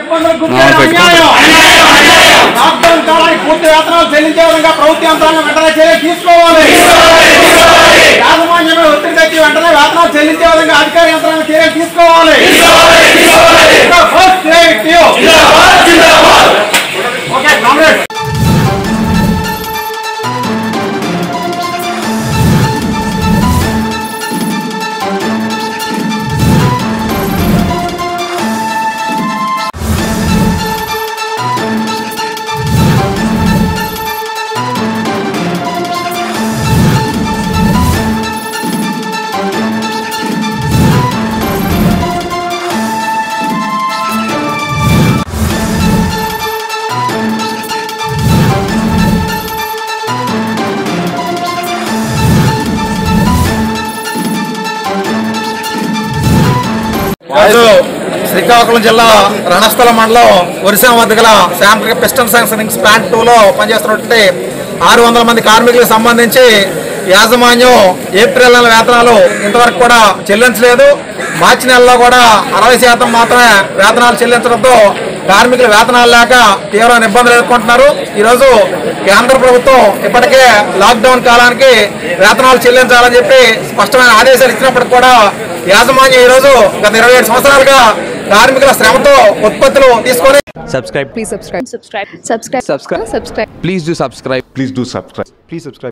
ఇబ్బందులు గురి చేయడం అన్యాయం. లాక్డౌన్ కాలానికి పూర్తి వేతనాలు చెల్లించే విధంగా ప్రభుత్వ యంత్రాంగం వెంటనే చర్యలు తీసుకోవాలి యాజమాన్యమే ఒత్తిడి తెచ్చి వెంటనే వేతనాలు చెల్లించే విధంగా అధికార యంత్రాంగం చర్యలు తీసుకోవాలి ఫస్ట్ ఓకే కామ్రేడ్ ఈరోజు శ్రీకాకుళం జిల్లా రణస్థల మండలం ఒరిసా వద్ద గల శాంప్రిక పిస్టన్ శాంక్షనింగ్స్ ప్లాంట్ టూలో పనిచేస్తున్నటువంటి ఆరు వందల మంది కార్మికులకు సంబంధించి యాజమాన్యం ఏప్రిల్ నెల వేతనాలు ఇంతవరకు కూడా చెల్లించలేదు మార్చి నెలలో కూడా అరవై శాతం మాత్రమే వేతనాలు చెల్లించడంతో కార్మికులు వేతనాలు లేక తీవ్రమైన ఇబ్బందులు ఎదుర్కొంటున్నారు ఈరోజు కేంద్ర ప్రభుత్వం ఇప్పటికే లాక్డౌన్ కాలానికి వేతనాలు చెల్లించాలని చెప్పి స్పష్టమైన ఆదేశాలు ఇచ్చినప్పటికి కూడా యాజమాన్యం ఈ రోజు గత ఇరవై ఏడు సంవత్సరాలుగా కార్మికుల శ్రమతో ఉత్పత్తులు తీసుకొని subscribe Please subscribe. Subscribe. Subscribe. Subscribe. Subscribe. please do subscribe Please do subscribe. Please subscribe.